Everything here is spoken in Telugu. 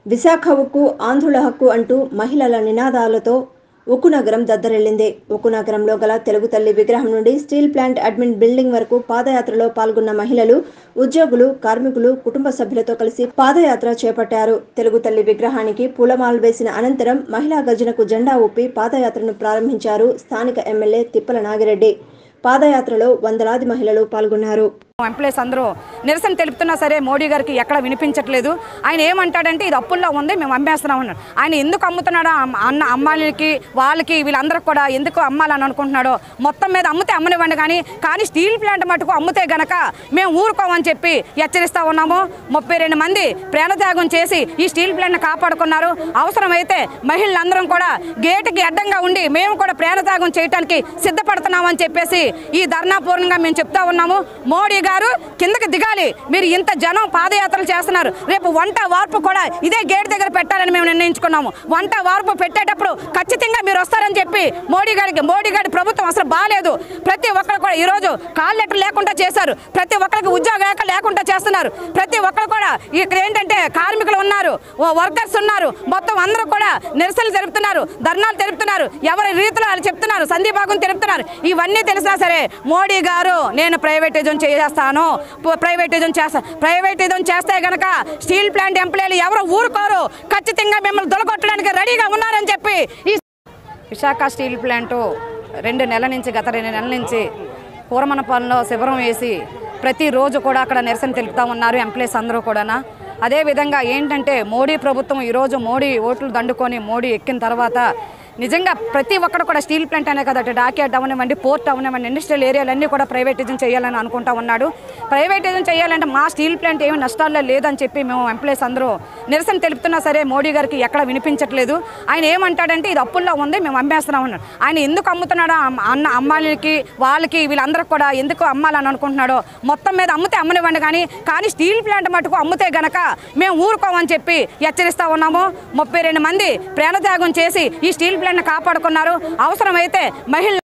విశాఖ ఉక్కు ఆంధ్రుల హక్కు అంటూ మహిళల నినాదాలతో ఉక్కు నగరం దద్దరిల్లింది ఉక్కు నగరంలో గల తెలుగు తల్లి విగ్రహం నుండి స్టీల్ ప్లాంట్ అడ్మిన్ బిల్డింగ్ వరకు పాదయాత్రలో పాల్గొన్న మహిళలు ఉద్యోగులు కార్మికులు కుటుంబ సభ్యులతో కలిసి పాదయాత్ర చేపట్టారు తెలుగు తల్లి విగ్రహానికి పూలమాలలు వేసిన అనంతరం మహిళా గర్జనకు జెండా ఊపి పాదయాత్రను ప్రారంభించారు స్థానిక ఎమ్మెల్యే తిప్పల నాగిరెడ్డి పాదయాత్రలో వందలాది మహిళలు పాల్గొన్నారు ఎంప్లాయీస్ అందరూ నిరసన తెలుపుతున్నా సరే మోడీ గారికి ఎక్కడ వినిపించట్లేదు ఆయన ఏమంటాడంటే ఇది అప్పుల్లో ఉంది మేము అమ్మేస్తున్నాం అన్నాడు ఆయన ఎందుకు అమ్ముతున్నాడో అమ్మ- అన్న అమ్మాయిలకి వాళ్ళకి వీళ్ళందరికి కూడా ఎందుకు అమ్మాలని అనుకుంటున్నాడో మొత్తం మీద అమ్మితే అమ్మనివ్వండి కానీ కానీ స్టీల్ ప్లాంట్ మటుకు అమ్మితే గనక మేము ఊరుకోమని చెప్పి హెచ్చరిస్తా ఉన్నాము ముప్పై రెండు మంది ప్రాణత్యాగం చేసి ఈ స్టీల్ ప్లాంట్ని కాపాడుకున్నారు అవసరమైతే మహిళలందరం కూడా గేటుకి అడ్డంగా ఉండి మేము కూడా ప్రాణత్యాగం చేయడానికి సిద్ధపడుతున్నామని చెప్పేసి ఈ ధర్నా పూర్ణంగా మేము చెప్తా ఉన్నాము మోడీ గారు కిందకి దిగాలి మీరు ఇంత జనం పాదయాత్రలు చేస్తున్నారు రేపు వంట వార్పు కూడా ఇదే గేట్ దగ్గర పెట్టాలని మేము నిర్ణయించుకున్నాము వంట వార్పు పెట్టేటప్పుడు ఖచ్చితంగా మీరు వస్తారని చెప్పి మోడీ గారికి మోడీ గారి ప్రభుత్వం అసలు బాగాలేదు ప్రతి ఒక్కరు కూడా ఈరోజు కాల్ లెటర్ లేకుండా చేశారు ప్రతి ఒక్కరికి ఉద్యోగ లేక లేకుండా చేస్తున్నారు ప్రతి ఒక్కరు కూడా ఇక్కడ ఏంటంటే కార్మికులు ఉన్నారు ఓ వర్కర్స్ ఉన్నారు మొత్తం అందరూ కూడా నిరసనలు తెలుపుతున్నారు ధర్నాలు తెలుపుతున్నారు ఎవరి రీతిలో వాళ్ళు చెప్తున్నారు సంధిభాగం తెలుపుతున్నారు ఇవన్నీ తెలిసినా సరే మోడీ గారు నేను ప్రైవేటైజం చేస్తాను పు- ప్రైవేటైజం చేస్తా ప్రైవేటైజం చేస్తే గనక స్టీల్ ప్లాంట్ ఎంప్లాయీలు ఎవరు ఊరుకోరు ఖచ్చితంగా మిమ్మల్ని దొలగొట్టడానికి రెడీగా ఉన్నారని చెప్పి ఈ విశాఖ స్టీల్ ప్లాంటు రెండు నెలల నుంచి గత రెండు నెలల నుంచి కూరమనపాలెంలో శిబిరం వేసి ప్రతిరోజు కూడా అక్కడ నిరసన తెలుపుతా ఉన్నారు ఎంప్లాయీస్ అందరూ కూడా అదేవిధంగా ఏంటంటే మోడీ ప్రభుత్వం ఈరోజు మోడీ ఓట్లు దండుకొని మోడీ ఎక్కిన తర్వాత నిజంగా ప్రతి ఒక్కరు కూడా స్టీల్ ప్లాంట్ అనే కదా డాక్యార్డ్ అవనివ్వండి పోర్ట్ అవనివ్వండి ఇండస్ట్రియల్ ఏరియాలన్నీ కూడా ప్రైవేటైజం చేయాలని అనుకుంటా ఉన్నాడు ప్రైవేటైజం చేయాలంటే మా స్టీల్ ప్లాంట్ ఏమి నష్టాల్లో లేదని చెప్పి మేము ఎంప్లాయీస్ అందరూ నిరసన తెలుపుతున్నా సరే మోడీ గారికి ఎక్కడ వినిపించట్లేదు ఆయన ఏమంటాడంటే ఇది అప్పుల్లో ఉంది మేము అమ్మేస్తున్నాం అన్నాడు ఆయన ఎందుకు అమ్ముతున్నాడో అమ్మ- అన్న అమ్మాయిలకి వాళ్ళకి వీళ్ళందరికి కూడా ఎందుకు అమ్మాలని అనుకుంటున్నాడో మొత్తం మీద అమ్మితే అమ్మనివ్వండి కానీ కానీ స్టీల్ ప్లాంట్ మటుకు అమ్మితే గనక మేము ఊరుకోమని చెప్పి హెచ్చరిస్తా ఉన్నాము ముప్పై రెండు మంది ప్రాణత్యాగం చేసి ఈ స్టీల్ ప్లాంట్ని కాపాడుకున్నారు అవసరమైతే మహిళ